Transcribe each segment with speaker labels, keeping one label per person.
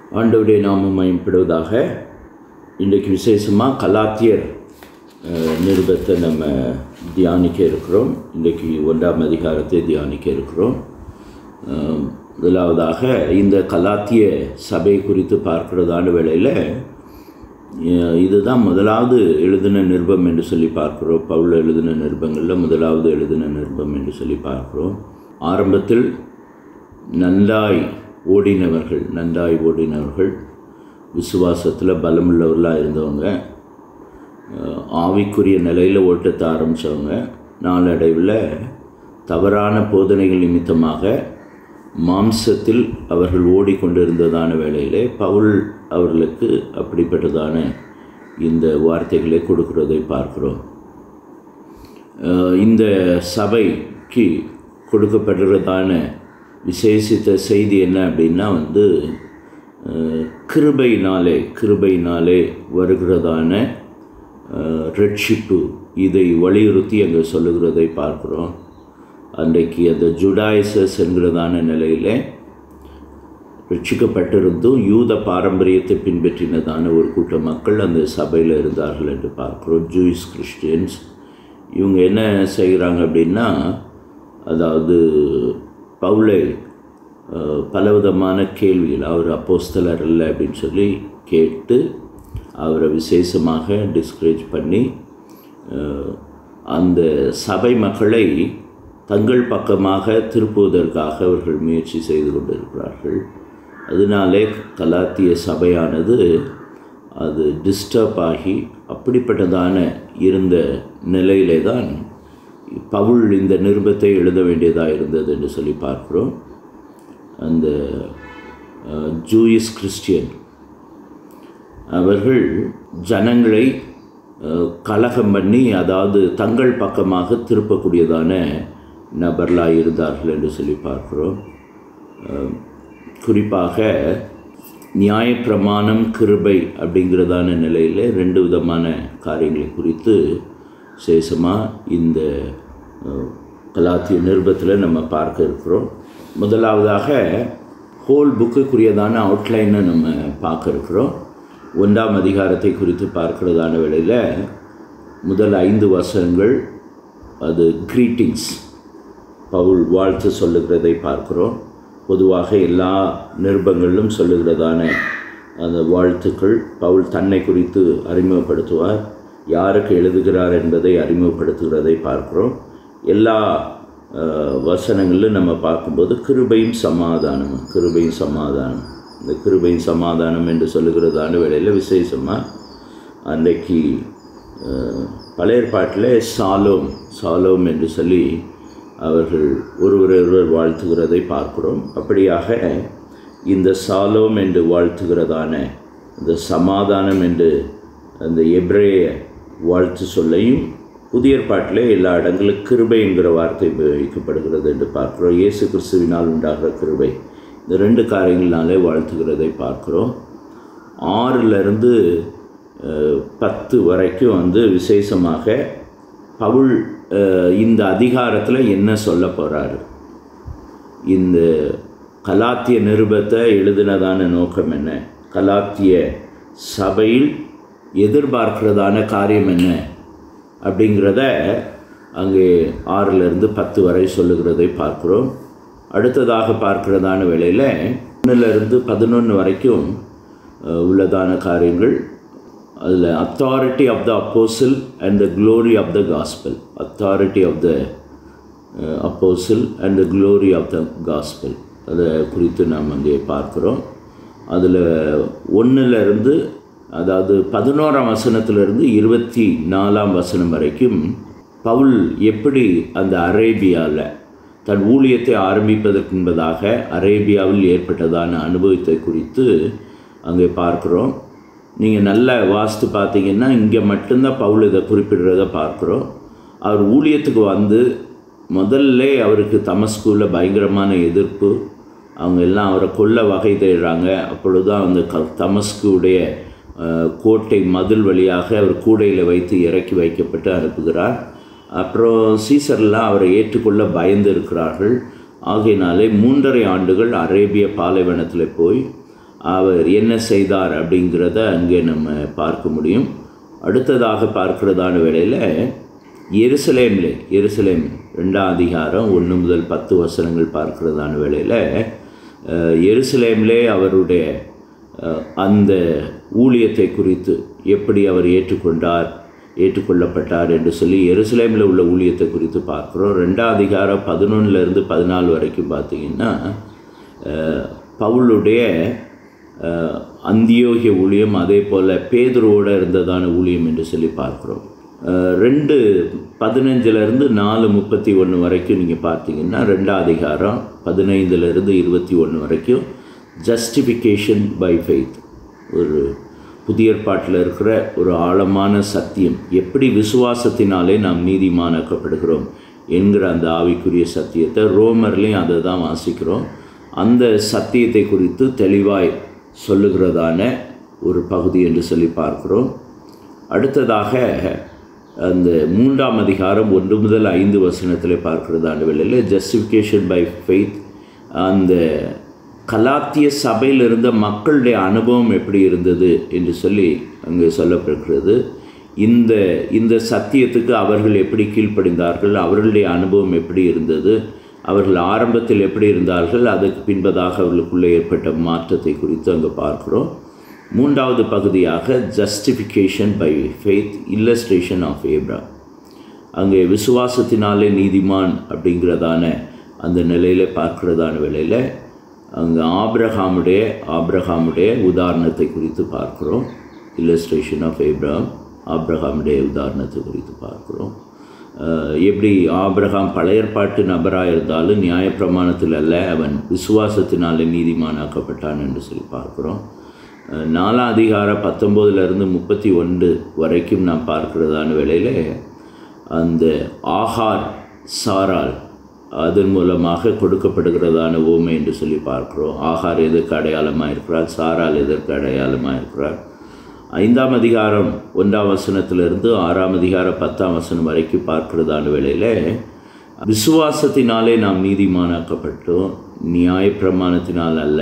Speaker 1: ஆண்டவருடைய நாமம் மயம்படுவதாக இன்றைக்கு விசேஷமாக கலாத்தியர் அஹ், நிருபத்தை நம்ம தியானிக்க இருக்கிறோம் இன்றைக்கு ஒன்றாம் அதிகாரத்தை தியானிக்க இருக்கிறோம் அஹ், முதலாவதாக இந்த கலாத்திய சபை குறித்து பார்க்கிறதான வேளையில் அஹ், இதுதான் முதலாவது எழுதின நிருபம் என்று சொல்லி பார்க்கிறோம் பவுல் எழுதின நிருபங்களில் முதலாவது எழுதின நிருபம் என்று சொல்லி பார்க்கிறோம் ஆரம்பத்தில் நன்றாய் ஓடினவர்கள் நன்றாய் ஓடினவர்கள் விசுவாசத்தில் பலமுள்ளவர்களாக இருந்தவங்க அஹ், ஆவிக்குரிய நிலையில் ஓட்டத்தை ஆரம்பித்தவங்க நாளடைவில் தவறான போதனைகள் நிமித்தமாக மாம்சத்தில் அவர்கள் ஓடிக்கொண்டிருந்ததான வேளையிலே பவுல் அவர்களுக்கு அப்படிப்பட்டதான இந்த வார்த்தைகளை கொடுக்கிறதை பார்க்கிறோம் அஹ், இந்த சபைக்கு கொடுக்கப்படுறதான விசேஷித்த செய்தி என்ன அப்படின்னா வந்து அஹ், கிருபையினாலே கிருபையினாலே வருகிறதான அஹ், ரட்சிப்பு இதை வலியுறுத்தி அங்கே சொல்லுகிறதை பார்க்கிறோம் அன்றைக்கு அந்த ஜுடாய்சஸ் என்கிறதான நிலையில் ரட்சிக்கப்பட்டிருந்தும் யூத பாரம்பரியத்தை பின்பற்றினதான ஒரு கூட்ட மக்கள் அந்த சபையில் இருந்தார்கள் என்று பார்க்கிறோம் ஜூயிஸ் கிறிஸ்டியன்ஸ் இவங்க என்ன செய்கிறாங்க அப்படின்னா அதாவது பவுலை அஹ், பலவிதமான கேள்விகள் அவர் அப்போஸ்தலர் இல்லை அப்படின்னு சொல்லி கேட்டு அவரை விசேஷமாக டிஸ்கரேஜ் பண்ணி அஹ், அந்த சபை மக்களை தங்கள் பக்கமாக திருப்புவதற்காக அவர்கள் முயற்சி செய்து கொண்டிருக்கிறார்கள் அதனாலே கலாத்திய சபையானது அது டிஸ்டர்ப் ஆகி அப்படிப்பட்டதான இருந்த நிலையிலே தான் பவுல் இந்த நிருபத்தை எழுத வேண்டியதாக இருந்தது என்று சொல்லி பார்க்கிறோம் அந்த அஹ், ஜூயிஸ் கிறிஸ்டியன் அவர்கள் ஜனங்களை அஹ், கலகம் பண்ணி அதாவது தங்கள் பக்கமாக திருப்பக்கூடியதான நபர்களாக இருந்தார்கள் என்று சொல்லி பார்க்கிறோம் அஹ், குறிப்பாக நியாயப்பிரமாணம் கிருபை அப்படிங்கிறதான நிலையில் ரெண்டு விதமான காரியங்களை குறித்து விசேஷமாக இந்த அஹ், கலாத்திய நிருபத்தில் நம்ம பார்க்க இருக்கிறோம் முதலாவதாக ஹோல் புக்குக்குரியதான அவுட்லைனை நம்ம பார்க்க இருக்கிறோம் ஒன்றாம் அதிகாரத்தை குறித்து பார்க்கிறதான வேளையில் முதல் ஐந்து வசனங்கள் அது கிரீட்டிங்ஸ் பவுல் வாழ்த்து சொல்லுகிறதை பார்க்கிறோம் பொதுவாக எல்லா நிருபங்களிலும் சொல்லுகிறதான அந்த வாழ்த்துக்கள் பவுல் தன்னை குறித்து அறிமுகப்படுத்துவார் யாருக்கு எழுதுகிறார் என்பதை அறிமுகப்படுத்துகிறதை பார்க்கிறோம் எல்லா அஹ், வசனங்களிலும் நம்ம பார்க்கும்போது கிருபையும் சமாதானம் கிருபையும் சமாதானம் இந்த கிருபையும் சமாதானம் என்று சொல்லுகிறதான வேளையில் விசேஷமாக அன்றைக்கு அஹ், பழைய ஏற்பாட்டில் சாலோம் சாலோம் என்று சொல்லி அவர்கள் ஒருவர் ஒருவர் வாழ்த்துகிறதை பார்க்கிறோம் அப்படியாக இந்த சாலோம் என்று வாழ்த்துகிறதான இந்த சமாதானம் என்று அந்த எப்ரேய வாழ்த்து சொல்லையும் புதிய ஏற்பாட்டிலே எல்லா இடங்களிலும் கிருபை என்கிற வார்த்தை உபயோகிக்கப்படுகிறது என்று பார்க்கிறோம் இயேசு கிறிஸ்துவினால் உண்டாகிற கிருபை இந்த ரெண்டு காரியங்களினாலே வாழ்த்துகிறதை பார்க்கிறோம் ஆறிலிருந்து அஹ், பத்து வரைக்கும் வந்து விசேஷமாக பவுல் அஹ், இந்த அதிகாரத்தில் என்ன சொல்ல போகிறாரு இந்த கலாத்திய நிருபத்தை எழுதினதான நோக்கம் என்ன கலாத்திய சபையில் எதிர்பார்க்கிறதான காரியம் என்ன அப்படிங்கிறத அங்கே ஆறிலிருந்து பத்து வரை சொல்லுகிறதை பார்க்கிறோம் அடுத்ததாக பார்க்கிறதான வேளையில் ஒன்றிலிருந்து பதினொன்று வரைக்கும் அஹ், உள்ளதான காரியங்கள் அதில் authority of the apostle and the glory of the gospel authority of the apostle and the glory of the gospel அதை குறித்து நாம் அங்கே பார்க்குறோம் அதில் ஒன்றிலிருந்து அதாவது பதினோராம் வசனத்திலிருந்து இருபத்தி நாலாம் வசனம் வரைக்கும் பவுல் எப்படி அந்த அரேபியாவில் தன் ஊழியத்தை ஆரம்பிப்பதற்கு என்பதாக அரேபியாவில் ஏற்பட்டதான அனுபவத்தை குறித்து அங்கே பார்க்குறோம் நீங்கள் நல்ல வாஸ்து பார்த்தீங்கன்னா இங்கே மட்டும்தான் பவுல் இதை குறிப்பிடுறத பார்க்குறோம் அவர் ஊழியத்துக்கு வந்து முதல்ல அவருக்கு தமஸ்கூவில் பயங்கரமான எதிர்ப்பு அவங்க எல்லாம் அவரை கொல்ல வகை தேடுறாங்க அப்பொழுதுதான் அந்த க தமஸ்குடைய அஹ், கோட்டை மதில் வழியாக அவர் கூடையில் வைத்து இறக்கி வைக்கப்பட்டு அனுப்புகிறார் அப்புறம் சீசர்லாம் அவரை ஏற்றுக்கொள்ள பயந்து இருக்கிறார்கள் ஆகையினாலே மூன்றரை ஆண்டுகள் அரேபிய பாலைவனத்தில் போய் அவர் என்ன செய்தார் அப்படிங்கிறத அங்கே நம்ம பார்க்க முடியும் அடுத்ததாக பார்க்கிறதான வேளையில் எருசலேமில் எருசலேம் ரெண்டாம் அதிகாரம் ஒன்று முதல் பத்து வசனங்கள் பார்க்கிறதான வேளையில் அஹ், எருசலேமிலே அவருடைய அஹ், அந்த ஊழியத்தை குறித்து எப்படி அவர் ஏற்றுக்கொண்டார் ஏற்றுக்கொள்ளப்பட்டார் என்று சொல்லி எருசலேமில் உள்ள ஊழியத்தை குறித்து பார்க்குறோம் ரெண்டாம் அதிகாரம் பதினொன்றுலேருந்து பதினாலு வரைக்கும் பார்த்தீங்கன்னா அஹ், பவுலுடைய அஹ், அந்தியோகிய ஊழியம் அதே போல் பேதுருவோடு இருந்ததான ஊழியம் என்று சொல்லி பார்க்குறோம் அஹ், ரெண்டு பதினஞ்சிலேருந்து நாலு முப்பத்தி ஒன்று வரைக்கும் நீங்கள் பார்த்தீங்கன்னா ரெண்டாம் அதிகாரம் பதினைந்துலேருந்து இருபத்தி ஒன்று வரைக்கும் ஜஸ்டிஃபிகேஷன் பை ஃபெய்த் ஒரு புதிய ஏற்பாட்டில் இருக்கிற ஒரு ஆழமான சத்தியம் எப்படி விசுவாசத்தினாலே நாம் நீதிமானாக்கப்படுகிறோம் என்கிற அந்த ஆவிக்குரிய சத்தியத்தை ரோமர்லேயும் அதை தான் வாசிக்கிறோம் அந்த சத்தியத்தை குறித்து தெளிவாய் சொல்லுகிறதான ஒரு பகுதி என்று சொல்லி பார்க்கிறோம் அடுத்ததாக அந்த மூன்றாம் அதிகாரம் ஒன்று முதல் ஐந்து வசனத்தில் பார்க்கிறதான வேளையில் ஜஸ்டிஃபிகேஷன் பை ஃபெய்த் அந்த கலாத்திய சபையில் இருந்த மக்களுடைய அனுபவம் எப்படி இருந்தது என்று சொல்லி அங்கே சொல்லப்படுகிறது இந்த இந்த சத்தியத்துக்கு அவர்கள் எப்படி கீழ்ப்படிந்தார்கள் அவர்களுடைய அனுபவம் எப்படி இருந்தது அவர்கள் ஆரம்பத்தில் எப்படி இருந்தார்கள் அதுக்கு பின்பதாக அவர்களுக்குள்ளே ஏற்பட்ட மாற்றத்தை குறித்து அங்கே பார்க்கிறோம் மூன்றாவது பகுதியாக justification by faith illustration of Abraham அங்கே விசுவாசத்தினாலே நீதிமான் அப்படிங்கிறதான அந்த நிலையில் பார்க்கிறதான வேளையில் அங்கே ஆப்ரஹாமுடைய ஆப்ரஹாமுடைய உதாரணத்தை குறித்து பார்க்கிறோம் இல்லஸ்ட்ரேஷன் ஆஃப் ஏப்ரஹாம் ஆப்ரஹாமுடைய உதாரணத்தை குறித்து பார்க்கிறோம் அஹ் எப்படி ஆபிரகாம் பழைய ஏற்பாட்டு நபராக இருந்தாலும் நியாயப்பிரமாணத்தில் அல்ல அவன் விசுவாசத்தினாலே நீதிமானாக்கப்பட்டான் என்று சொல்லி பார்க்கிறோம் அஹ் நாலாம் அதிகாரம் பத்தொம்போதுலேருந்து முப்பத்தி ஒன்று வரைக்கும் நாம் பார்க்கிறதான வேளையில் அந்த ஆகார் சாரால் அதன் மூலமாக கொடுக்கப்படுகிறதான ஓமை என்று சொல்லி பார்க்கிறோம் ஆகார் எதற்கு அடையாளமாக இருக்கிறார் சாரால் எதற்கு அடையாளமாக இருக்கிறார் ஐந்தாம் அதிகாரம் ஒன்றாம் வசனத்திலிருந்து ஆறாம் அதிகாரம் பத்தாம் வசனம் வரைக்கும் பார்க்கிறதான வேளையில் விசுவாசத்தினாலே நாம் நீதிமானாக்கப்பட்டோம் நியாயப்பிரமாணத்தினால் அல்ல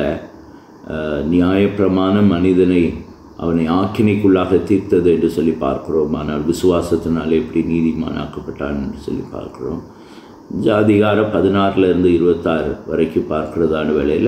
Speaker 1: அஹ், நியாயப்பிரமாணம் மனிதனை அவனை ஆக்கினைக்குள்ளாக தீர்த்தது என்று சொல்லி பார்க்கிறோம் ஆனால் விசுவாசத்தினாலே எப்படி நீதிமானாக்கப்பட்டான் என்று சொல்லி பார்க்கிறோம் அதிகாரம் பதினாறுலேருந்து இருபத்தாறு வரைக்கும் பார்க்கிறதான வேளையில்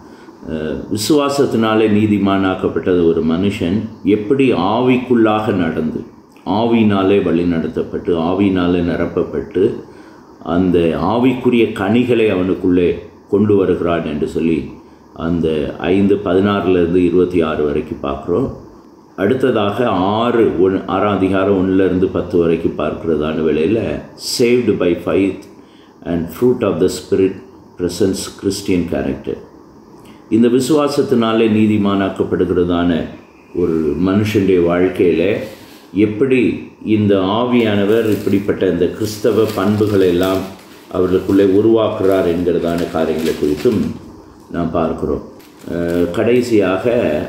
Speaker 1: அஹ், விசுவாசத்தினாலே நீதிமானாக்கப்பட்டது ஒரு மனுஷன் எப்படி ஆவிக்குள்ளாக நடந்து ஆவியினாலே வழி நடத்தப்பட்டு ஆவியினாலே நிரப்பப்பட்டு அந்த ஆவிக்குரிய கனிகளை அவனுக்குள்ளே கொண்டு வருகிறான் என்று சொல்லி அந்த ஐந்து பதினாறுலேருந்து இருபத்தி ஆறு வரைக்கும் பார்க்குறோம் அடுத்ததாக ஆறு ஒன் ஆறாம் அதிகாரம் ஒன்றுலேருந்து பத்து வரைக்கும் பார்க்கிறதான வேளையில் saved by faith and fruit of the spirit presence Christian character இந்த விசுவாசத்தினாலே நீதிமானாக்கப்படுகிறதான ஒரு மனுஷனுடைய வாழ்க்கையில் எப்படி இந்த ஆவியானவர் இப்படிப்பட்ட இந்த கிறிஸ்தவ பண்புகளை எல்லாம் அவர்களுக்குள்ளே உருவாக்குறார் என்கிறதான காரியங்களை குறித்தும் நாம் பார்க்கிறோம் அஹ் கடைசியாக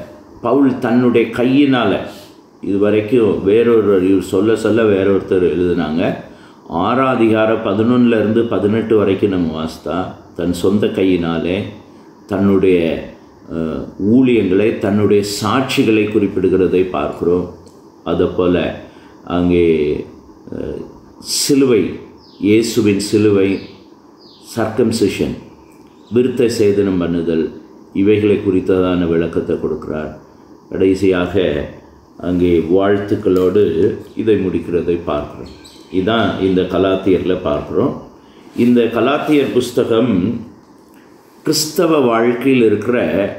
Speaker 1: பவுல் தன்னுடைய கையினால் இதுவரைக்கும் வேறொரு இவர் சொல்ல சொல்ல வேறொருத்தர் எழுதுனாங்க ஆறாம் அதிகாரம் பதினொன்றுலேருந்து பதினெட்டு வரைக்கும் நம்ம வாசித்தா தன் சொந்த கையினாலே தன்னுடைய அஹ், ஊழியங்களை தன்னுடைய சாட்சிகளை குறிப்பிடுகிறதை பார்க்கிறோம் அதுபோல் அங்கே அஹ், சிலுவை இயேசுவின் சிலுவை சர்க்கம்சிஷன் விருத்த சேதனம் பண்ணுதல் இவைகளை குறித்ததான விளக்கத்தை கொடுக்கிறார் கடைசியாக அங்கே வாழ்த்துக்களோடு இதை முடிக்கிறதை பார்க்குறோம் இதுதான் இந்த கலாத்தியரில் பார்க்குறோம் இந்த கலாத்தியர் புஸ்தகம் கிறிஸ்தவ வாழ்க்கையில் இருக்கிற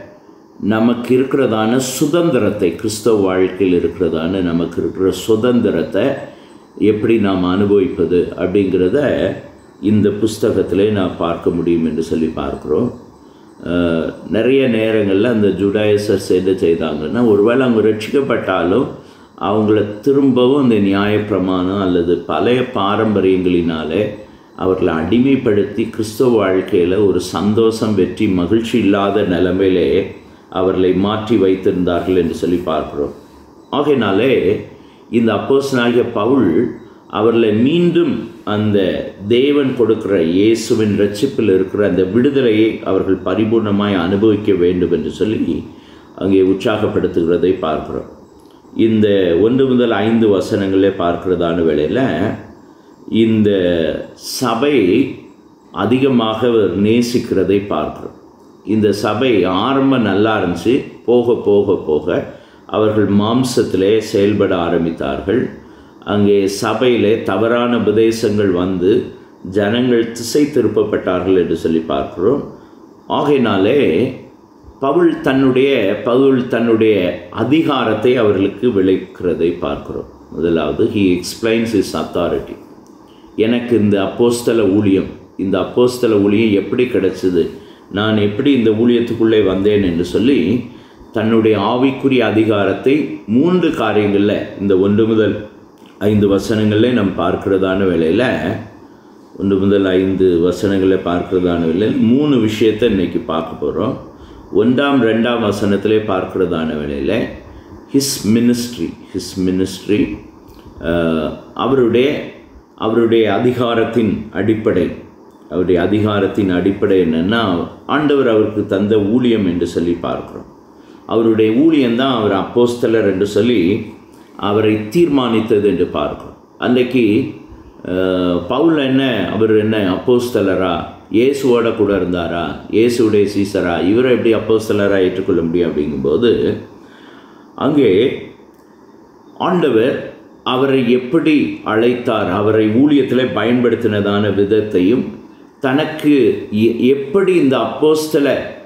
Speaker 1: நமக்கு இருக்கிறதான சுதந்திரத்தை கிறிஸ்தவ வாழ்க்கையில் இருக்கிறதான நமக்கு இருக்கிற சுதந்திரத்தை எப்படி நாம் அனுபவிப்பது அப்படிங்கிறத இந்த புஸ்தகத்திலே நான் பார்க்க முடியும் என்று சொல்லி பார்க்குறோம் அஹ், நிறைய நேரங்களில் அந்த ஜுடாயசர்ஸ் என்ன செய்தாங்கன்னா ஒருவேளை அவங்க ரட்சிக்கப்பட்டாலும் அவங்கள திரும்பவும் இந்த நியாயப்பிரமாணம் அல்லது பழைய பாரம்பரியங்களினாலே அவர்களை அடிமைப்படுத்தி கிறிஸ்தவ வாழ்க்கையில் ஒரு சந்தோஷம் வெற்றி மகிழ்ச்சி இல்லாத நிலைமையிலே அவர்களை மாற்றி வைத்திருந்தார்கள் என்று சொல்லி பார்க்கிறோம் ஆகையினாலே இந்த அப்போஸ்தலனாகிய பவுல் அவர்களை மீண்டும் அந்த தேவன் கொடுக்கிற இயேசுவின் ரட்சிப்பில் இருக்கிற அந்த விடுதலையை அவர்கள் பரிபூர்ணமாய் அனுபவிக்க வேண்டும் என்று சொல்லி அங்கே உற்சாகப்படுத்துகிறதை பார்க்கிறோம் இந்த ஒன்று முதல் ஐந்து வசனங்களே பார்க்கிறதான வேளையில் இந்த சபை அதிகமாக அவர் நேசிக்கிறதை பார்க்கிறோம் இந்த சபை ஆரம்பம் நல்லா இருந்துச்சு போக போக போக அவர்கள் மாம்சத்திலே செயல்பட ஆரம்பித்தார்கள் அங்கே சபையிலே தவறான உபதேசங்கள் வந்து ஜனங்கள் திசை திருப்பப்பட்டார்கள் என்று சொல்லி பார்க்கிறோம் ஆகையினாலே பவுல் தன்னுடைய பவுல் தன்னுடைய அதிகாரத்தை அவர்களுக்கு விளைக்கிறதை பார்க்கிறோம் முதலாவது ஹி எக்ஸ்பிளைன்ஸ் இஸ் அத்தாரிட்டி எனக்கு இந்த அப்போஸ்தல ஊழியம் இந்த அப்போஸ்தல ஊழியம் எப்படி கிடைச்சது நான் எப்படி இந்த ஊழியத்துக்குள்ளே வந்தேன் என்று சொல்லி தன்னுடைய ஆவிக்குரிய அதிகாரத்தை மூன்று காரியங்களில் இந்த ஒன்று முதல் ஐந்து வசனங்களில் நம்ம பார்க்கிறதான வேளையில் ஒன்று முதல் ஐந்து வசனங்களை பார்க்கிறதான வேளையில் மூணு விஷயத்தை இன்னைக்கு பார்க்க போகிறோம் ஒன்றாம் ரெண்டாம் வசனத்திலே பார்க்கிறதான வேளையில் ஹிஸ் மினிஸ்ட்ரி ஹிஸ் மினிஸ்ட்ரி அவருடைய அவருடைய அதிகாரத்தின் அடிப்படை அவருடைய அதிகாரத்தின் அடிப்படை என்னென்னா ஆண்டவர் அவருக்கு தந்த ஊழியம் என்று சொல்லி பார்க்குறோம் அவருடைய ஊழியம்தான் அவர் அப்போஸ்தலர் என்று சொல்லி அவரை தீர்மானித்தது என்று பார்க்கிறோம் அன்றைக்கு பவுல் என்ன அவர் என்ன அப்போஸ்தலரா இயேசுவோட கூட இருந்தாரா இயேசுடைய சீசரா இவரை எப்படி அப்போஸ்தலராக ஏற்றுக்கொள்ள முடியும் அப்படிங்கும்போது அங்கே ஆண்டவர் அவரை எப்படி அழைத்தார் அவரை ஊழியத்தில் பயன்படுத்தினதான விதத்தையும் தனக்கு எப்படி இந்த அப்போஸ்தல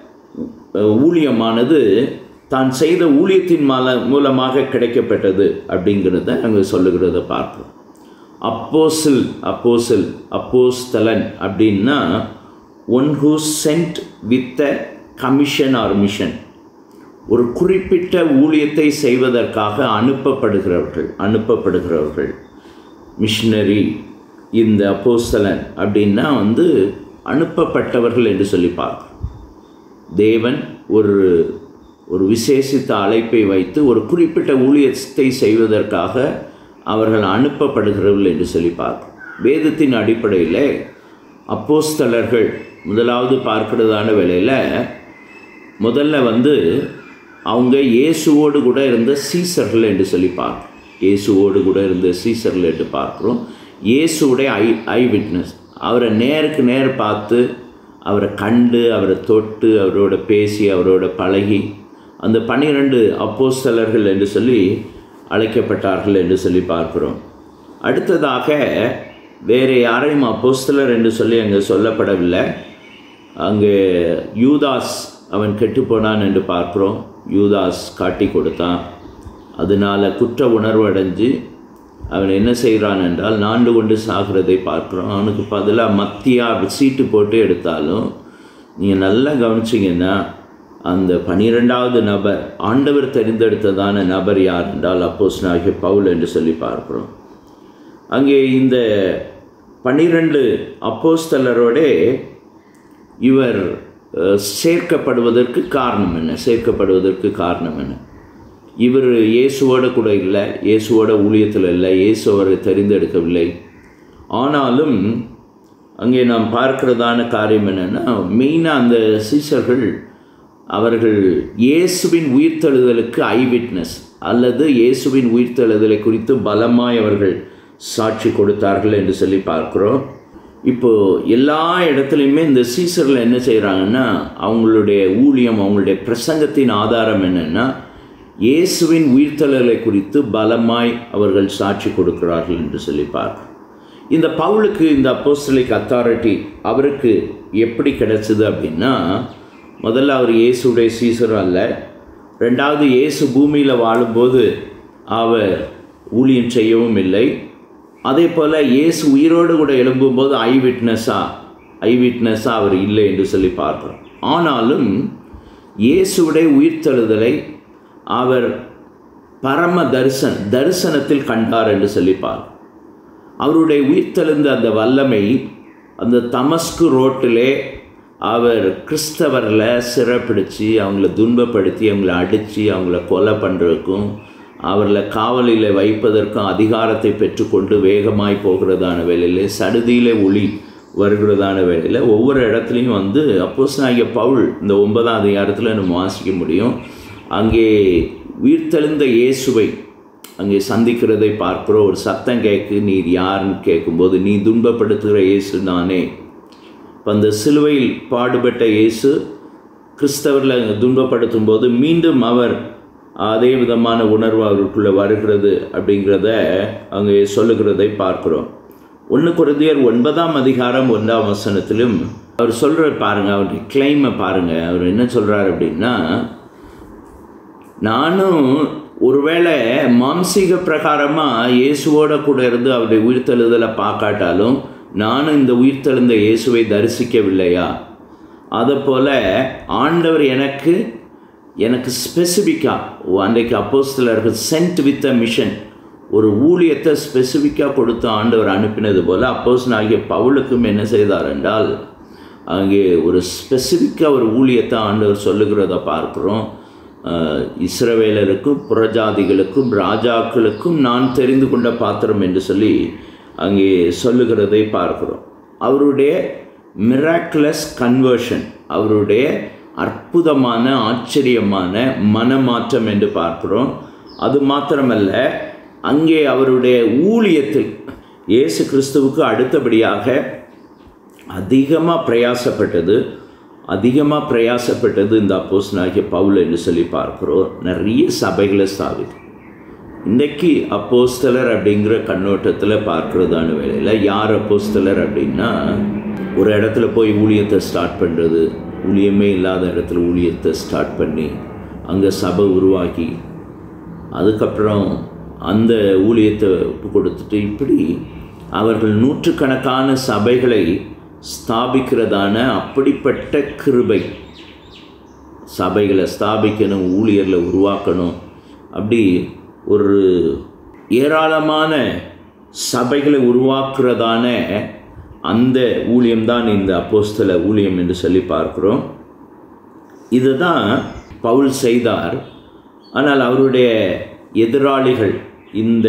Speaker 1: ஊழியமானது தான் செய்த ஊழியத்தின் மல மூலமாக கிடைக்கப்பட்டது அப்படிங்கிறத அங்கே சொல்லுகிறத பார்ப்போம் அப்போசில் அப்போசில் அப்போஸ்தலன் அப்படின்னா one who sent with a commission or mission ஒரு குறிப்பிட்ட ஊழியத்தை செய்வதற்காக அனுப்பப்படுகிறவர்கள் அனுப்பப்படுகிறவர்கள் மிஷினரி இந்த அப்போஸ்தலன் அப்படின்னா வந்து அனுப்பப்பட்டவர்கள் என்று சொல்லி பார்க்கிறோம் தேவன் ஒரு ஒரு விசேஷித்த அழைப்பை வைத்து ஒரு குறிப்பிட்ட ஊழியத்தை செய்வதற்காக அவர்கள் அனுப்பப்படுகிறவர்கள் என்று சொல்லி பார்க்கிறோம் வேதத்தின் அடிப்படையில் அப்போஸ்தலர்கள் முதலாவது பார்க்கிறதான வேளையில் முதல்ல வந்து அவங்க இயேசுவோடு கூட இருந்த சீசர்கள் என்று சொல்லி பார்க்கிறோம் இயேசுவோடு கூட இருந்த சீசர்கள் என்று பார்க்குறோம் இயேசுடைய ஐ ஐ விட்னஸ் அவரை நேருக்கு நேர் பார்த்து அவரை கண்டு அவரை தொட்டு அவரோட பேசி அவரோட பழகி அந்த பன்னிரெண்டு அப்போஸ்தலர்கள் என்று சொல்லி அழைக்கப்பட்டார்கள் என்று சொல்லி பார்க்கிறோம் அடுத்ததாக வேறு யாரையும் அப்போஸ்தலர் என்று சொல்லி அங்கே சொல்லப்படவில்லை அங்கே யூதாஸ் அவன் கெட்டுப்போனான் என்று பார்க்குறோம் யூதாஸ் காட்டி கொடுத்தான் அதனால் குற்ற உணர்வு அடைஞ்சு அவன் என்ன செய்கிறான் என்றால் நாண்டு கொண்டு சாகிறதை பார்க்குறோம் அவனுக்கு பதிலாக மத்தியாக சீட்டு போட்டு எடுத்தாலும் நீங்கள் நல்லா கவனிச்சிங்கன்னா அந்த பனிரெண்டாவது நபர் ஆண்டவர் தெரிந்தெடுத்ததான நபர் யார் என்றால் அப்போஸ் நாகிய பவுல் என்று சொல்லி பார்க்குறோம் அங்கே இந்த பன்னிரெண்டு அப்போஸ்தலரோடே இவர் சேர்க்கப்படுவதற்கு காரணம் என்ன சேர்க்கப்படுவதற்கு காரணம் என்ன இவர் இயேசுவோட கூட இல்லை இயேசுவோட ஊழியத்தில் இல்லை இயேசு அவரை தெரிந்தெடுக்கவில்லை ஆனாலும் அங்கே நாம் பார்க்கிறதான காரியம் என்னென்னா மெயினாக அந்த சீசர்கள் அவர்கள் இயேசுவின் உயிர்த்தெழுதலுக்கு ஐ விட்னஸ் அல்லது இயேசுவின் உயிர்த்தெழுதலை குறித்து பலமாய் அவர்கள் சாட்சி கொடுத்தார்கள் என்று சொல்லி பார்க்குறோம் இப்போது எல்லா இடத்துலையுமே இந்த சீசரில் என்ன செய்கிறாங்கன்னா அவங்களுடைய ஊழியம் அவங்களுடைய பிரசங்கத்தின் ஆதாரம் என்னென்னா இயேசுவின் உயிர்த்தலலை குறித்து பலமாய் அவர்கள் சாட்சி கொடுக்கிறார்கள் என்று சொல்லி பார்க்கிறோம் இந்த பவுலுக்கு இந்த அப்போஸ்டலிக் அத்தாரிட்டி அவருக்கு எப்படி கிடைச்சது அப்படின்னா முதல்ல அவர் இயேசுடைய சீசர் அல்ல ரெண்டாவது இயேசு பூமியில் வாழும்போது அவர் ஊழியம் செய்யவும் இல்லை அதே போல் இயேசு உயிரோடு கூட எழும்பும்போது ஐ விட்னஸாக ஐ விட்னஸாக அவர் இல்லை என்று சொல்லி பார்க்குறோம் ஆனாலும் இயேசுடைய உயிர்த்தெழுதலை அவர் பரம தரிசன் தரிசனத்தில் கண்டார் என்று சொல்லி பார்க்கிறோம் அவருடைய உயிர்த்தெழுந்த அந்த வல்லமை அந்த தமஸ்கு ரோட்டிலே அவர் கிறிஸ்தவரில் சிறப்பிடிச்சு அவங்கள துன்பப்படுத்தி அவங்கள அடித்து அவங்கள கொலை பண்ணுறதுக்கும் அவர்களை காவலில் வைப்பதற்கும் அதிகாரத்தை பெற்றுக்கொண்டு வேகமாய் போகிறதான வேலையில் சடுதியிலே ஒளி வருகிறதான வேலையில் ஒவ்வொரு இடத்துலையும் வந்து அப்போஸ் நாகிய பவுல் இந்த ஒன்பதாம் அதிகாரத்தில் நம்ம வாசிக்க முடியும் அங்கே உயிர்த்தெழுந்த இயேசுவை அங்கே சந்திக்கிறதை பார்க்கிறோம் ஒரு சத்தம் கேட்கு நீர் யாருன்னு கேட்கும்போது நீ துன்பப்படுத்துகிற இயேசு நானே இப்போ அந்த சிலுவையில் பாடுபட்ட இயேசு கிறிஸ்தவர்களை துன்பப்படுத்தும் போது மீண்டும் அவர் அதே விதமான உணர்வு அவருக்குள்ளே வருகிறது அப்படிங்கிறத அங்கே சொல்லுகிறதை பார்க்கிறோம் ஒன்று குருதியர் ஒன்பதாம் அதிகாரம் ஒன்றாம் வசனத்திலும் அவர் சொல்கிற பாருங்க அவருடைய கிளைமை பாருங்க அவர் என்ன சொல்கிறார் அப்படின்னா நானும் ஒருவேளை மாம்சீக பிரகாரமாக இயேசுவோட கூட இருந்து அவருடைய உயிர்த்தெழுதலை பார்க்காட்டாலும் நானும் இந்த உயிர்த்தெழுந்த இயேசுவை தரிசிக்கவில்லையா அதை போல் ஆண்டவர் எனக்கு எனக்கு ஸ்பெசிஃபிக்காக அன்றைக்கு அப்போஸ்தலர்கள் சென்ட் வித் அ மிஷன் ஒரு ஊழியத்தை ஸ்பெசிஃபிக்காக கொடுத்து ஆண்டவர் அனுப்பினது போல் அப்போஸ் ஆகிய பவுலுக்கும் என்ன செய்தார் என்றால் அங்கே ஒரு ஸ்பெசிஃபிக்காக ஒரு ஊழியத்தை ஆண்டவர் சொல்லுகிறத பார்க்குறோம் இஸ்ரவேலருக்கும் புறஜாதிகளுக்கும் ராஜாக்களுக்கும் நான் தெரிந்து கொண்ட பாத்திரம் என்று சொல்லி அங்கே சொல்லுகிறதை பார்க்கிறோம் அவருடைய மிராக்குலஸ் கன்வர்ஷன் அவருடைய அற்புதமான ஆச்சரியமான மனமாற்றம் என்று பார்க்கிறோம் அது மாத்திரமல்ல அங்கே அவருடைய ஊழியத்தில் இயேசு கிறிஸ்துவுக்கு அடுத்தபடியாக அதிகமாக பிரயாசப்பட்டது அதிகமாக பிரயாசப்பட்டது இந்த அப்போஸ்தலனாகிய பவுல் என்று சொல்லி பார்க்குறோம் நிறைய சபைகளை ஸ்தாபிக்கும் இன்றைக்கி அப்போஸ்தலர் அப்படிங்கிற கண்ணோட்டத்தில் பார்க்குறதான வேலையில் யார் அப்போஸ்தலர் அப்படின்னா ஒரு இடத்துல போய் ஊழியத்தை ஸ்டார்ட் பண்ணுறது ஊழியமே இல்லாத இடத்துல ஊழியத்தை ஸ்டார்ட் பண்ணி அங்கே சபை உருவாக்கி அதுக்கப்புறம் அந்த ஊழியத்தை கொடுத்துட்டு இப்படி அவர்கள் நூற்றுக்கணக்கான சபைகளை ஸ்தாபிக்கிறதான அப்படிப்பட்ட கிருபை சபைகளை ஸ்தாபிக்கணும் ஊழியர்களை உருவாக்கணும் அப்படி ஒரு ஏராளமான சபைகளை உருவாக்குறதான அந்த ஊழியம்தான் இந்த அப்போஸ்தல ஊழியம் என்று சொல்லி பார்க்குறோம் இதுதான் பவுல் செய்தார் ஆனால் அவருடைய எதிராளிகள் இந்த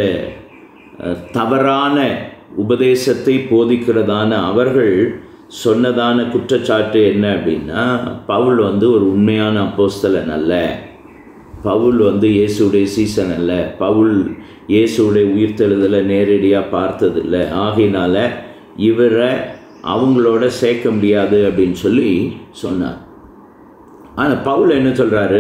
Speaker 1: தவறான உபதேசத்தை போதிக்கிறதான அவர்கள் சொன்னதான குற்றச்சாட்டு என்ன அப்படின்னா பவுல் வந்து ஒரு உண்மையான அப்போஸ்தலன் அல்ல பவுல் வந்து இயேசுடைய சீசன் அல்ல பவுல் இயேசுடைய உயிர்த்தெழுதலை நேரடியாக பார்த்ததில்லை ஆகையினால இவரை அவங்களோட சேர்க்க முடியாது அப்படின்னு சொல்லி சொன்னார் ஆனால் பவுல் என்ன சொல்கிறாரு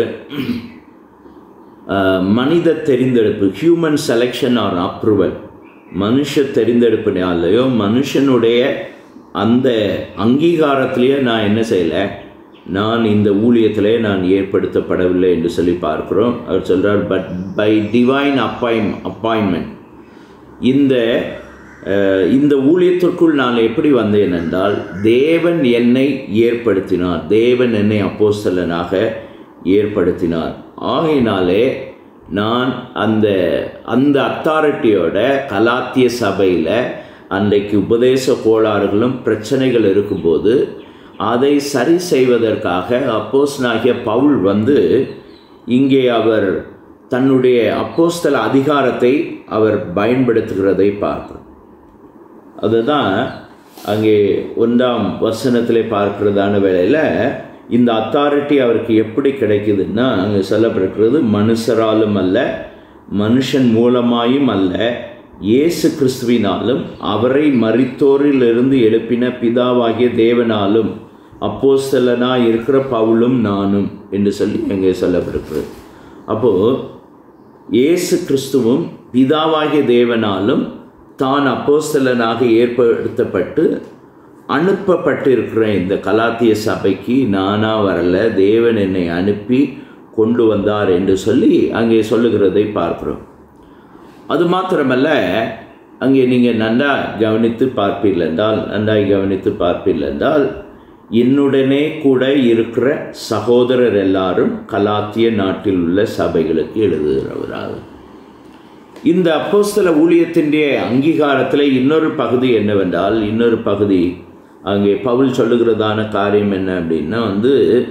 Speaker 1: மனித தெரிந்தெடுப்பு ஹியூமன் செலெக்ஷன் ஆர் அப்ரூவல் மனுஷ தெரிந்தெடுப்பினாலேயோ மனுஷனுடைய அந்த அங்கீகாரத்திலேயே நான் என்ன செய்யலை நான் இந்த ஊழியத்திலே நான் ஏற்படுத்தப்படவில்லை என்று சொல்லி பார்க்கிறோம் அவர் சொல்கிறார் but by divine appoint appointment இந்த இந்த ஊழியத்திற்குள் நான் எப்படி வந்தேன் என்றால் தேவன் என்னை ஏற்படுத்தினார் தேவன் என்னை அப்போஸ்தலனாக ஏற்படுத்தினார் ஆகையினாலே நான் அந்த அந்த அத்தாரிட்டியோட கலாத்திய சபையில் அன்றைக்கு உபதேச கோளாறுகளும் பிரச்சனைகள் இருக்கும்போது அதை சரி செய்வதற்காக அப்போஸ்னாகிய பவுல் வந்து இங்கே அவர் தன்னுடைய அப்போஸ்தல அதிகாரத்தை அவர் பயன்படுத்துகிறதை பார்க்கிறோம் அதுதான் அங்கே ஒன்றாம் வசனத்திலே பார்க்கிறதான வேளையில் இந்த அத்தாரிட்டி அவருக்கு எப்படி கிடைக்குதுன்னா அங்கே சொல்லப்பட்டிருக்கிறது மனுஷராலும் அல்ல மனுஷன் மூலமாயும் அல்ல இயேசு கிறிஸ்துவினாலும் அவரை மறித்தோரிலிருந்து எழுப்பின பிதாவாகிய தேவனாலும் அப்போஸ்தலனாக இருக்கிற பவுலும் நானும் என்று சொல்லி அங்கே சொல்லப்பட்டிருக்கிறது அப்போது இயேசு கிறிஸ்துவும் பிதாவாகிய தேவனாலும் தான் அப்போஸ்தலனாக ஏற்படுத்தப்பட்டு அனுப்பப்பட்டு இருக்கிற இந்த கலாத்திய சபைக்கு நானாக வரல தேவன் என்னை அனுப்பி கொண்டு வந்தார் என்று சொல்லி அங்கே சொல்லுகிறதை பார்க்கிறோம் அது மாத்திரமல்ல அங்கே நீங்கள் நன்றா கவனித்து பார்ப்பீர்கள் என்றால் நன்றாய் கவனித்து பார்ப்பீர்கள் என்றால் என்னுடனே கூட இருக்கிற சகோதரர் எல்லாரும் கலாத்திய நாட்டில் உள்ள சபைகளுக்கு எழுதுகிறவராக இந்த அப்போஸ்தல ஊழியத்தினுடைய அங்கீகாரத்தில் இன்னொரு பகுதி என்னவென்றால் இன்னொரு பகுதி அங்கே பவுல் சொல்லுகிறதான காரியம் என்ன அப்படின்னா வந்து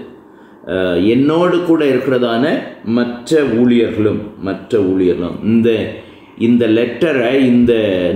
Speaker 1: என்னோடு கூட இருக்கிறதான மற்ற ஊழியர்களும் மற்ற ஊழியர்களும் இந்த இந்த லெட்டரை இந்த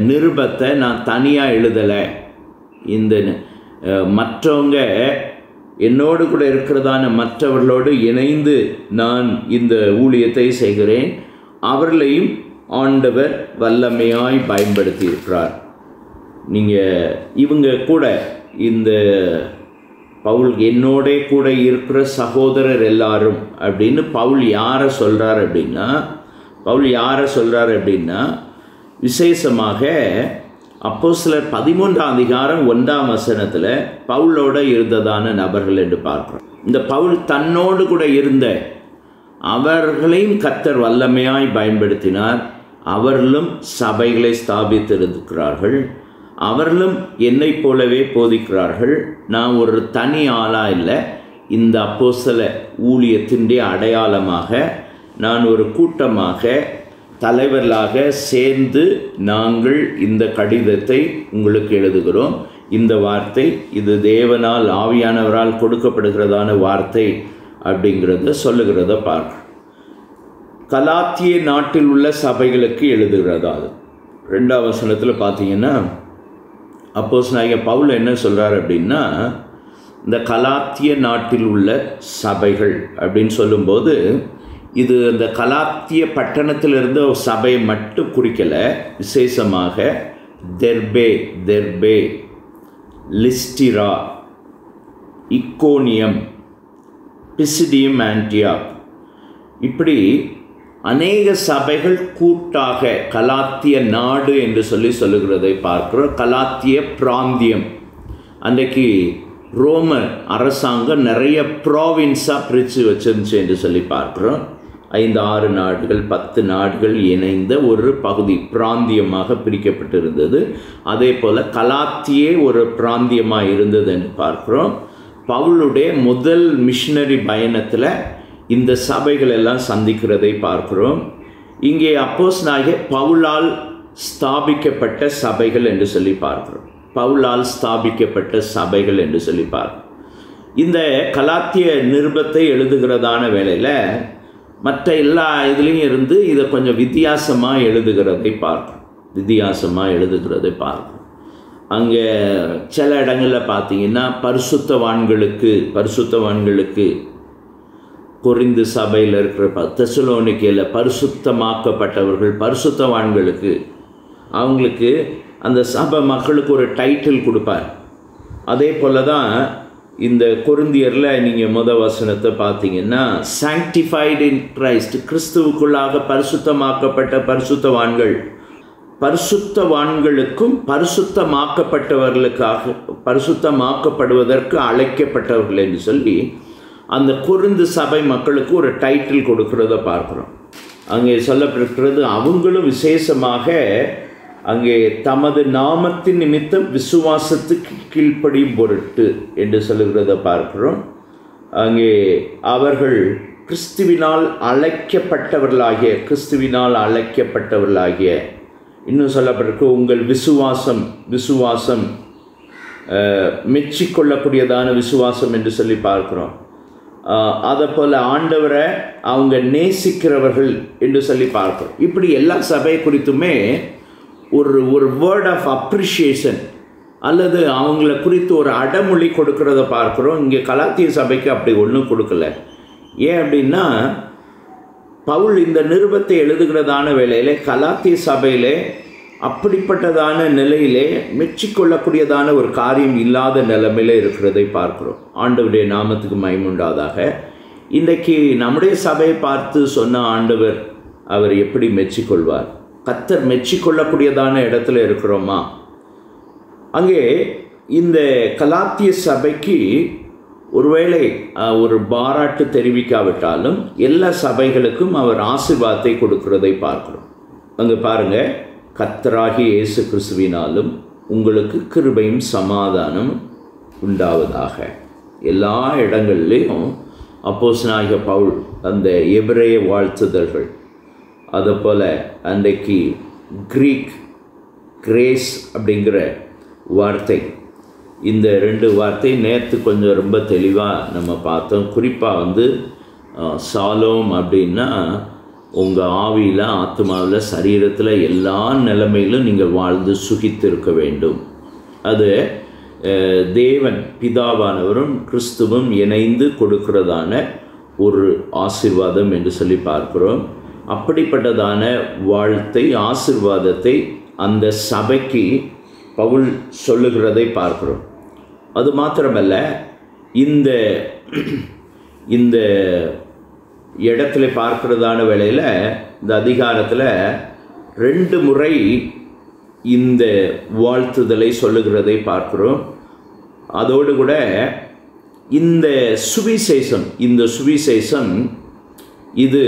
Speaker 1: நிருபத்தை நான் தனியாக எழுதலை இந்த மற்றவங்க என்னோடு கூட இருக்கிறதான மற்றவர்களோடு இணைந்து நான் இந்த ஊழியத்தை செய்கிறேன் அவர்களையும் ஆண்டவர் வல்லமையாய் பயன்படுத்தி இருக்கிறார் நீங்கள் இவங்க கூட இந்த பவுல் என்னோட கூட இருக்கிற சகோதரர் எல்லாரும் அப்படின்னு பவுல் யாரை சொல்கிறார் அப்படின்னா பவுல் யாரை சொல்கிறார் அப்படின்னா விசேஷமாக அப்போ சிலர் பதிமூன்றாம் அதிகாரம் ஒன்றாம் வசனத்தில் பவுலோட இருந்ததான நபர்கள் என்று பார்க்குறோம் இந்த பவுல் தன்னோடு கூட இருந்த அவர்களையும் கத்தர் வல்லமையாய் பயன்படுத்தினார் அவர்களும் சபைகளை ஸ்தாபித்திருக்கிறார்கள் அவர்களும் என்னை போலவே போதிக்கிறார்கள் நான் ஒரு தனி ஆளாக இல்லை இந்த அப்போஸ்தல ஊழியத்தினுடைய அடையாளமாக நான் ஒரு கூட்டமாக தலைவர்களாக சேர்ந்து நாங்கள் இந்த கடிதத்தை உங்களுக்கு எழுதுகிறோம் இந்த வார்த்தை இது தேவனால் ஆவியானவரால் கொடுக்கப்படுகிறதான வார்த்தை அப்படிங்கிறத சொல்லுகிறத பார்க்க கலாத்திய நாட்டில் உள்ள சபைகளுக்கு எழுதுகிறதா அது ரெண்டாம் வசனத்தில் பார்த்தீங்கன்னா அப்போஸ் நாயக பவுல் என்ன சொல்கிறார் அப்படின்னா இந்த கலாத்திய நாட்டில் உள்ள சபைகள் அப்படின்னு சொல்லும்போது இது இந்த கலாத்திய பட்டணத்திலிருந்து ஒரு சபையை மட்டும் குறிக்கலை விசேஷமாக தெர்பே தெர்பே லிஸ்டிரா இக்கோனியம் பிசிடியம் ஆன்டியாக் இப்படி அநேக சபைகள் கூட்டாக கலாத்திய நாடு என்று சொல்லி சொல்லுகிறதை பார்க்கிறோம் கலாத்திய பிராந்தியம் அன்றைக்கு ரோம அரசாங்கம் நிறைய ப்ராவின்ஸாக பிரித்து வச்சிருந்துச்சு என்று சொல்லி பார்க்குறோம் ஐந்து ஆறு நாடுகள் பத்து நாடுகள் இணைந்த ஒரு பகுதி பிராந்தியமாக பிரிக்கப்பட்டிருந்தது அதே போல் கலாத்தியே ஒரு பிராந்தியமாக இருந்தது என்று பார்க்குறோம் பவுலுடைய முதல் மிஷினரி பயணத்தில் இந்த சபைகள் எல்லாம் சந்திக்கிறதை பார்க்கிறோம் இங்கே அப்போஸ் நாயக பவுலால் ஸ்தாபிக்கப்பட்ட சபைகள் என்று சொல்லி பார்க்கிறோம் பவுலால் ஸ்தாபிக்கப்பட்ட சபைகள் என்று சொல்லி பார்க்கிறோம் இந்த கலாத்திய நிருபத்தை எழுதுகிறதான வேளையில் மற்ற எல்லா இதுலேயும் இருந்து இதை கொஞ்சம் வித்தியாசமாக எழுதுகிறதை பார்க்கிறோம் வித்தியாசமாக எழுதுகிறதை பார்க்கிறோம் அங்கே சில இடங்களில் பார்த்தீங்கன்னா பரிசுத்தவான்களுக்கு பரிசுத்தவான்களுக்கு கொரிந்து சபையில் இருக்கிற தெசலோனிக்கையில் பரிசுத்தமாக்கப்பட்டவர்கள் பரிசுத்தவான்களுக்கு அவங்களுக்கு அந்த சபை மக்களுக்கு ஒரு டைட்டில் கொடுப்பார் அதே போல் தான் இந்த கொருந்தியரில் நீங்கள் முத வசனத்தை பார்த்தீங்கன்னா சாங்டிஃபைடு இன் கிரைஸ்ட் கிறிஸ்துவுக்குள்ளாக பரிசுத்தமாக்கப்பட்ட பரிசுத்தவான்கள் பரிசுத்தவான்களுக்கும் பரிசுத்தமாக்கப்பட்டவர்களுக்காக பரிசுத்தமாக்கப்படுவதற்கு அழைக்கப்பட்டவர்கள் என்று சொல்லி அந்த குருந்து சபை மக்களுக்கு ஒரு டைட்டில் கொடுக்கிறத பார்க்குறோம் அங்கே சொல்லப்பட்டிருக்கிறது அவங்களும் விசேஷமாக அங்கே தமது நாமத்தின் நிமித்தம் விசுவாசத்துக்கு கீழ்ப்படியும் பொருட்டு என்று சொல்லுகிறத பார்க்கிறோம் அங்கே அவர்கள் கிறிஸ்துவினால் அழைக்கப்பட்டவர்களாகிய கிறிஸ்துவினால் அழைக்கப்பட்டவர்களாகிய இன்னும் சொல்லப்பட்டிருக்கு உங்கள் விசுவாசம் விசுவாசம் மெச்சிக்கொள்ளக்கூடியதான விசுவாசம் என்று சொல்லி பார்க்குறோம் அதை போல் ஆண்டவரை அவங்க நேசிக்கிறவர்கள் என்று சொல்லி பார்க்கிறோம் இப்படி எல்லா சபை குறித்துமே ஒரு ஒரு வேர்ட் ஆஃப் அப்ரிஷியேஷன் அல்லது அவங்கள குறித்து ஒரு அடமொழி கொடுக்கறத பார்க்குறோம் இங்கே கலாத்திய சபைக்கு அப்படி ஒன்றும் கொடுக்கல ஏன் அப்படின்னா பவுல் இந்த நிருபத்தை எழுதுகிறதான வேளையிலே கலாத்திய சபையிலே அப்படிப்பட்டதான நிலையிலே மெச்சிக்கொள்ளக்கூடியதான ஒரு காரியம் இல்லாத நிலைமையில இருக்கிறதை பார்க்கிறோம் ஆண்டவருடைய நாமத்துக்கு மயமுண்டாதாக இன்றைக்கு நம்முடைய சபையை பார்த்து சொன்ன ஆண்டவர் அவர் எப்படி மெச்சிக்கொள்வார் கத்தர் மெச்சிக்கொள்ளக்கூடியதான இடத்துல இருக்கிறோமா அங்கே இந்த கலாத்திய சபைக்கு ஒருவேளை ஒரு பாராட்டு தெரிவிக்காவிட்டாலும் எல்லா சபைகளுக்கும் அவர் ஆசிர்வாதத்தை கொடுக்கிறதை பார்க்கிறோம் அங்கே பாருங்கள் கத்தராகி இயேசு கிறிஸ்துவினாலும் உங்களுக்கு கிருபையும் சமாதானம் உண்டாவதாக எல்லா இடங்கள்லேயும் அப்போஸ் நாயக பவுல் அந்த எபிரேய வாழ்த்துதல்கள் அதை போல் அன்றைக்கு க்ரீக் கிரேஸ் அப்படிங்கிற வார்த்தை இந்த ரெண்டு வார்த்தை நேற்று கொஞ்சம் ரொம்ப தெளிவாக நம்ம பார்த்தோம் குறிப்பாக வந்து சாலோம் அப்படின்னா உங்கள் ஆவியில் ஆத்மாவில் சரீரத்தில் எல்லா நிலைமையிலும் நீங்கள் வாழ்ந்து சுகித்து இருக்க வேண்டும் அது அஹ், தேவன் பிதாவானவரும் கிறிஸ்துவும் இணைந்து கொடுக்கிறதான ஒரு ஆசீர்வாதம் என்று சொல்லி பார்க்கிறோம் அப்படிப்பட்டதான வாழ்த்தை ஆசீர்வாதத்தை அந்த சபைக்கு பவுல் சொல்லுகிறதை பார்க்கிறோம் அது மாத்திரமல்ல இந்த இந்த இடத்துல பார்க்கிறதான வேளையில் இந்த அதிகாரத்தில் ரெண்டு முறை இந்த வாழ்த்துதலை சொல்லுகிறதை பார்க்கிறோம் அதோடு கூட இந்த சுவிசேஷம் இந்த சுவிசேஷம் இது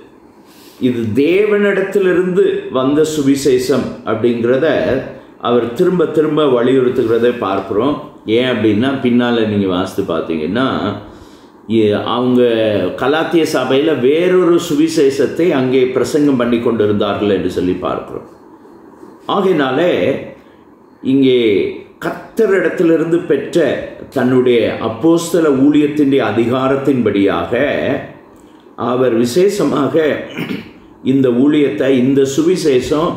Speaker 1: இது தேவனிடத்திலிருந்து வந்த சுவிசேஷம் அப்படிங்கிறத அவர் திரும்ப திரும்ப வலியுறுத்துகிறதை பார்க்குறோம் ஏன் அப்படின்னா பின்னால் நீங்கள் வாசித்து பார்த்தீங்கன்னா இ- அவங்க கலாத்திய சபையில் வேறொரு சுவிசேஷத்தை அங்கே பிரசங்கம் பண்ணி கொண்டிருந்தார்கள் என்று சொல்லி பார்க்கிறோம் ஆகையினாலே இங்கே கத்தரிடத்திலிருந்து பெற்ற தன்னுடைய அப்போஸ்தல ஊழியத்தின் அதிகாரத்தின்படியாக அவர் விசேஷமாக இந்த ஊழியத்தை இந்த சுவிசேஷம்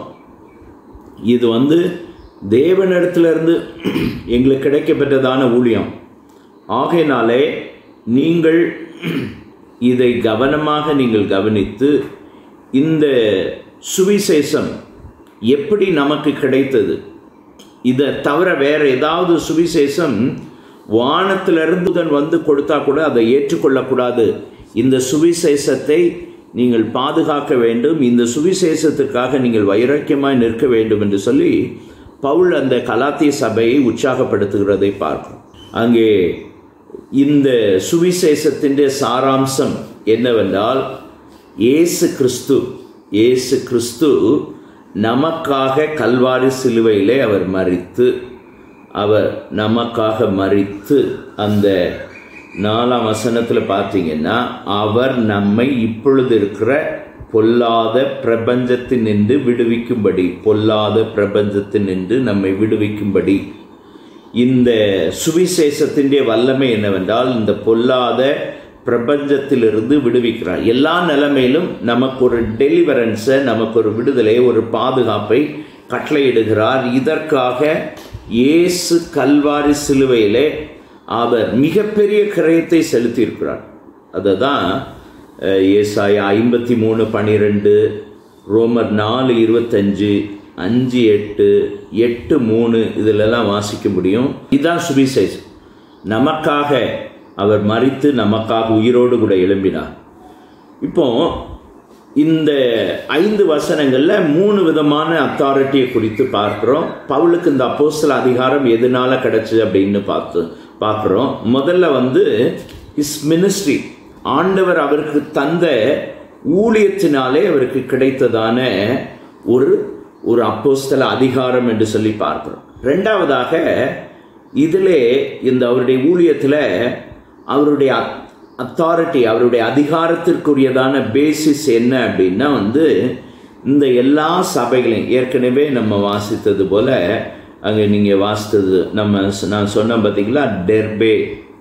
Speaker 1: இது வந்து தேவனிடத்திலிருந்து எங்களுக்கு கிடைக்கப்பட்டதான ஊழியம் ஆகையினாலே நீங்கள் இதை கவனமாக நீங்கள் கவனித்து இந்த சுவிசேஷம் எப்படி நமக்கு கிடைத்தது இதை தவிர வேற ஏதாவது சுவிசேஷம் வானத்திலிருந்து தான் வந்து கொடுத்தா கூட அதை ஏற்றுக்கொள்ளக்கூடாது இந்த சுவிசேஷத்தை நீங்கள் பாதுகாக்க வேண்டும் இந்த சுவிசேஷத்துக்காக நீங்கள் வைராக்கியமாய் நிற்க வேண்டும் என்று சொல்லி பவுல் அந்த கலாத்திய சபையை உற்சாகப்படுத்துகிறதை பார்க்கும் அங்கே இந்த சுவிசேஷத்தின் சாராம்சம் என்னவென்றால் இயேசு கிறிஸ்து இயேசு கிறிஸ்து நமக்காக கல்வாரி சிலுவையிலே அவர் மரித்து அவர் நமக்காக மரித்து அந்த நாலாம் வசனத்தில் பார்த்தீங்கன்னா அவர் நம்மை இப்பொழுது இருக்கிற பொல்லாத பிரபஞ்சத்தின் நின்று விடுவிக்கும்படி பொல்லாத பிரபஞ்சத்தின் நின்று நம்மை விடுவிக்கும்படி இந்த சுவிசேஷத்தின் வல்லமை என்னவென்றால் இந்த பொல்லாத பிரபஞ்சத்திலிருந்து விடுவிக்கிறார் எல்லா நிலைமையிலும் நமக்கு ஒரு டெலிவரன்ஸை நமக்கு ஒரு விடுதலை ஒரு பாதுகாப்பை கட்டளையிடுகிறார் இதற்காக இயேசு கல்வாரி சிலுவையிலே அவர் மிகப்பெரிய கிரயத்தை செலுத்தியிருக்கிறார் அதை தான் ஏசாயா ஐம்பத்தி மூணு பன்னிரெண்டு ரோமர் நாலு இருபத்தஞ்சு அஞ்சு எட்டு எட்டு மூணு இதிலெல்லாம் வாசிக்க முடியும் இதுதான் சுவிசேஷம் நமக்காக அவர் மறித்து நமக்காக உயிரோடு கூட எழும்பினார் இப்போ இந்த ஐந்து வசனங்களில் மூணு விதமான அத்தாரிட்டியை குறித்து பார்க்குறோம் பவுலுக்கு இந்த அப்போஸ்தல அதிகாரம் எதனால கிடைச்சது அப்படின்னு பார்த்து பார்க்குறோம் முதல்ல வந்து இஸ் மினிஸ்ட்ரி ஆண்டவர் அவருக்கு தந்த ஊழியத்தினாலே அவருக்கு கிடைத்ததான ஒரு ஒரு அப்போஸ்தல அதிகாரம் என்று சொல்லி பார்க்கிறோம் ரெண்டாவதாக இதிலே இந்த அவருடைய ஊழியத்தில் அவருடைய அத்தாரிட்டி அவருடைய அதிகாரத்திற்குரியதான பேசிஸ் என்ன அப்படின்னா வந்து இந்த எல்லா சபைகளையும் ஏற்கனவே நம்ம வாசித்தது போல் அங்கே நீங்கள் வாசித்தது நம்ம நான் சொன்னேன் பார்த்தீங்களா டெர்பே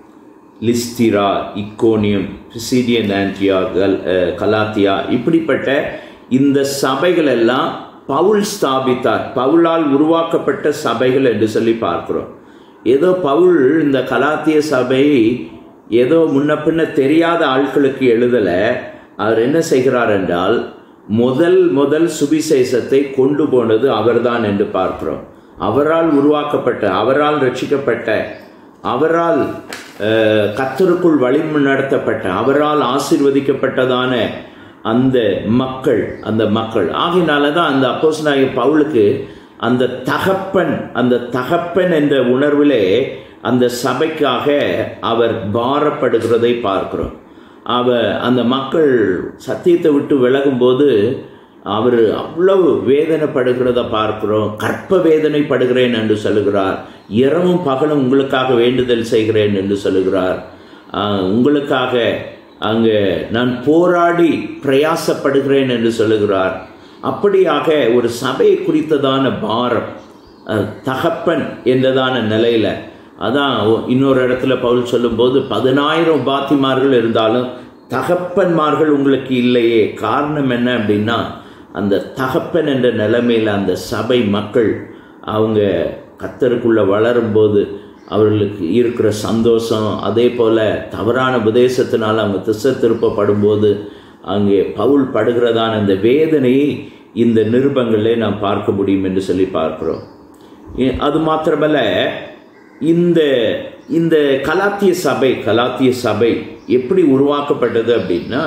Speaker 1: லிஸ்திரா இக்கோனியம் பிசிடியன் ஆன்டியா கல் அஹ், கலாத்தியா இப்படிப்பட்ட இந்த சபைகள் எல்லாம் பவுல் ஸ்தாபித்தார் பவுலால் உருவாக்கப்பட்ட சபைகள் என்று சொல்லி பார்க்கிறோம் ஏதோ பவுல் இந்த கலாத்திய சபை ஏதோ முன்ன பின்ன தெரியாத ஆட்களுக்கு எழுதலை அவர் என்ன செய்கிறார் என்றால் முதல் முதல் சுவிசேஷத்தை கொண்டு போனது அவர்தான் என்று பார்க்கிறோம் அவரால் உருவாக்கப்பட்ட அவரால் ரட்சிக்கப்பட்ட அவரால் அஹ், கர்த்தருக்குள் வழி நடத்தப்பட்ட அவரால் ஆசீர்வதிக்கப்பட்டதான அந்த மக்கள் அந்த மக்கள் ஆகையினால தான் அந்த அப்போஸ்தலனாகிய பவுலுக்கு அந்த தகப்பன் அந்த தகப்பன் என்ற உணர்விலே அந்த சபைக்காக அவர் பாரப்படுகிறதை பார்க்கிறோம் அவ அந்த மக்கள் சத்தியத்தை விட்டு விலகும்போது அவர் அவ்வளவு வேதனைப்படுகிறத பார்க்கிறோம் கற்ப வேதனைப்படுகிறேன் என்று சொல்லுகிறார் இரவும் பகலும் உங்களுக்காக வேண்டுதல் செய்கிறேன் என்று சொல்லுகிறார் ஆஹ், உங்களுக்காக அங்கே நான் போராடி பிரயாசப்படுகிறேன் என்று சொல்லுகிறார் அப்படியாக ஒரு சபையை குறித்ததான பாரம் அஹ், தகப்பன் என்றதான நிலையில் அதான் ஒ- இன்னொரு இடத்துல பவுல் சொல்லும்போது பதினாயிரம் பாத்திமார்கள் இருந்தாலும் தகப்பன்மார்கள் உங்களுக்கு இல்லையே காரணம் என்ன அப்படின்னா அந்த தகப்பன் என்ற நிலைமையில் அந்த சபை மக்கள் அவங்க கத்தருக்குள்ளே வளரும்போது அவர்களுக்கு இருக்கிற சந்தோஷம் அதே போல் தவறான உபதேசத்தினால் அவங்க திசை திருப்பப்படும்போது அங்கே பவுல் படுகிறதான அந்த வேதனையை இந்த நிருபங்களிலே நாம் பார்க்க முடியும் என்று சொல்லி பார்க்கிறோம் ஏ- அது மாத்திரமல்ல இந்த இந்த கலாத்திய சபை கலாத்திய சபை எப்படி உருவாக்கப்பட்டது அப்படின்னா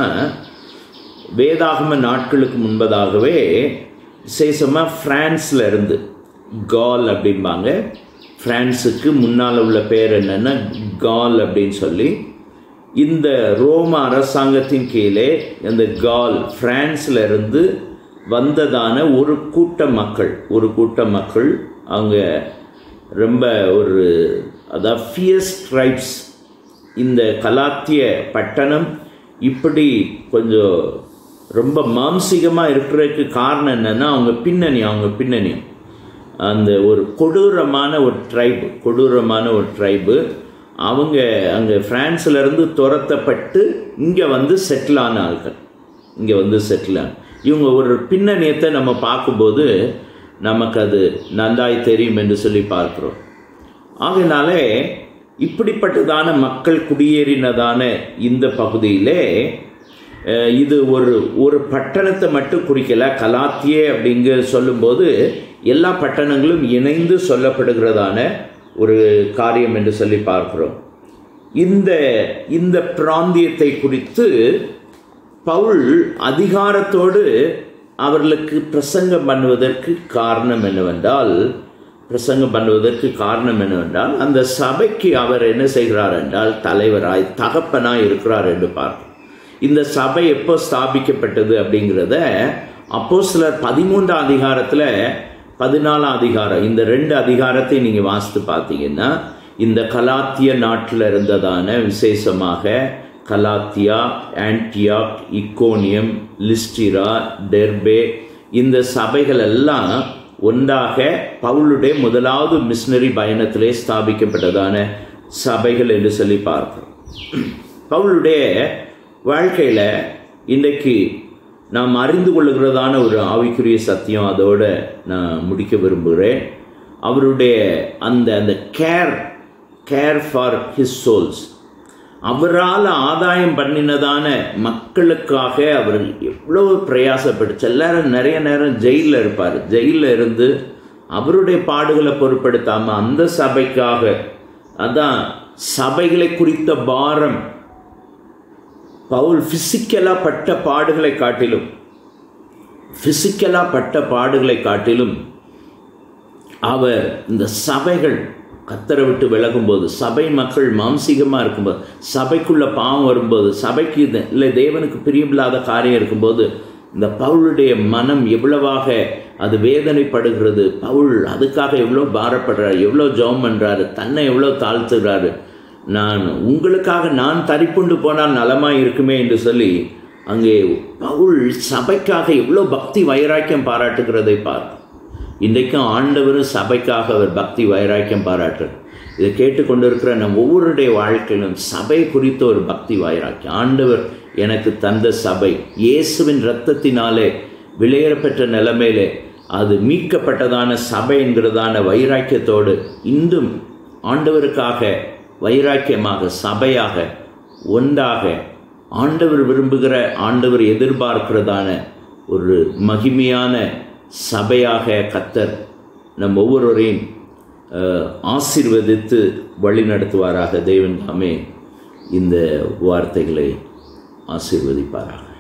Speaker 1: வேதாகம நாட்களுக்கு முன்பதாகவே விசேஷமாக ஃப்ரான்ஸில் இருந்து கால் அப்படிம்பாங்க ஃப்ரான்ஸுக்கு முன்னால் உள்ள பேர் என்னென்னா கால் அப்படின்னு சொல்லி இந்த ரோம அரசாங்கத்தின் கீழே இந்த கால் பிரான்ஸ்ல இருந்து வந்ததான ஒரு கூட்ட மக்கள் ஒரு கூட்ட மக்கள் அவங்க ரொம்ப ஒரு அதாவது ஃபியஸ் ட்ரைப்ஸ் இந்த கலாத்திய பட்டணம் இப்படி கொஞ்சம் ரொம்ப மாம்சீகமாக இருக்கிறதுக்கு காரணம் என்னென்னா அவங்க பின்னணி அவங்க பின்னணி அந்த ஒரு கொடூரமான ஒரு ட்ரைபு கொடூரமான ஒரு ட்ரைபு அவங்க அங்கே இருந்து துரத்தப்பட்டு இங்கே வந்து செட்டில் ஆன ஆட்கள் இங்கே வந்து செட்டில் ஆன இவங்க ஒரு பின்னணியத்தை நம்ம பார்க்கும்போது நமக்கு அது நன்றாய் தெரியும் என்று சொல்லி பார்க்கிறோம் ஆகையினாலே இப்படிப்பட்டதான மக்கள் குடியேறினதான இந்த பகுதியிலே அஹ், இது ஒரு ஒரு பட்டணத்தை மட்டும் குறிக்கல கலாத்தியே அப்படிங்க சொல்லும்போது எல்லா பட்டணங்களும் இணைந்து சொல்லப்படுகிறதான ஒரு காரியம் என்று சொல்லி பார்க்கிறோம் இந்த இந்த பிராந்தியத்தை குறித்து பவுல் அதிகாரத்தோடு அவர்களுக்கு பிரசங்கம் பண்ணுவதற்கு காரணம் என்னவென்றால் பிரசங்கம் பண்ணுவதற்கு காரணம் என்னவென்றால் அந்த சபைக்கு அவர் என்ன செய்கிறார் என்றால் தலைவராய் தகப்பனாய் இருக்கிறார் என்று பார்க்கிறோம் இந்த சபை எப்போ ஸ்தாபிக்கப்பட்டது அப்படிங்கிறத அப்போ சிலர் பதிமூன்றாம் அதிகாரத்தில் பதினாலாம் அதிகாரம் இந்த ரெண்டு அதிகாரத்தை நீங்கள் வாசித்து பார்த்தீங்கன்னா இந்த கலாத்திய நாட்டில் இருந்ததான விசேஷமாக கலாத்தியா ஆன்டியாக் இக்கோனியம் லிஸ்டிரா டெர்பே இந்த சபைகள் எல்லாம் ஒன்றாக பவுலுடைய முதலாவது மிஷினரி பயணத்திலே ஸ்தாபிக்கப்பட்டதான சபைகள் என்று சொல்லி பார்க்கிறோம் பவுலுடைய வாழ்க்கையில் இன்றைக்கு நாம் அறிந்து கொள்ளுகிறதான ஒரு ஆவிக்குரிய சத்தியம் அதோடு நான் முடிக்க விரும்புகிறேன் அவருடைய அந்த அந்த care care for his souls அவரால் ஆதாயம் பண்ணினதான மக்களுக்காக அவர் எவ்வளோ பிரயாசப்பட்டு எல்லாரும் நிறைய நேரம் ஜெயிலில் இருப்பார் ஜெயிலில் இருந்து அவருடைய பாடுகளை பொருட்படுத்தாமல் அந்த சபைக்காக அதான் சபைகளை குறித்த பாரம் பவுல் ஃபிசிக்கலாக பட்ட பாடுகளை காட்டிலும் ஃபிசிக்கலாக பட்ட பாடுகளை காட்டிலும் அவர் இந்த சபைகள் கத்தரை விட்டு விலகும்போது சபை மக்கள் மாம்சீகமாக இருக்கும்போது சபைக்குள்ள பாவம் வரும்போது சபைக்கு இது இல்லை தேவனுக்கு பிரியமில்லாத காரியம் இருக்கும்போது இந்த பவுளுடைய மனம் எவ்வளவாக அது வேதனைப்படுகிறது பவுல் அதுக்காக எவ்வளோ பாரப்படுறாரு எவ்வளோ ஜெபம் பண்ணுறாரு தன்னை எவ்வளோ தாழ்த்துகிறாரு நான் உங்களுக்காக நான் தரிப்புண்டு போனால் நலமாக இருக்குமே என்று சொல்லி அங்கே பவுல் சபைக்காக எவ்வளோ பக்தி வைராக்கியம் பாராட்டுகிறதை பார்க்கும் இன்றைக்கும் ஆண்டவரும் சபைக்காக அவர் பக்தி வைராக்கியம் பாராட்டுறார் இதை கேட்டுக்கொண்டிருக்கிற நம் ஒவ்வொருடைய வாழ்க்கையிலும் சபை குறித்த ஒரு பக்தி வைராக்கியம் ஆண்டவர் எனக்கு தந்த சபை இயேசுவின் இரத்தத்தினாலே வெளியேறப்பெற்ற நிலைமையிலே அது மீட்கப்பட்டதான சபை என்கிறதான வைராக்கியத்தோடு இன்றும் ஆண்டவருக்காக வைராக்கியமாக சபையாக ஒன்றாக ஆண்டவர் விரும்புகிற ஆண்டவர் எதிர்பார்க்கிறதான ஒரு மகிமையான சபையாக கத்தர் நம் ஒவ்வொருவரையும் அஹ், ஆசீர்வதித்து வழி நடத்துவாராக தேவன் தாமே இந்த வார்த்தைகளை ஆசீர்வதிப்பாராக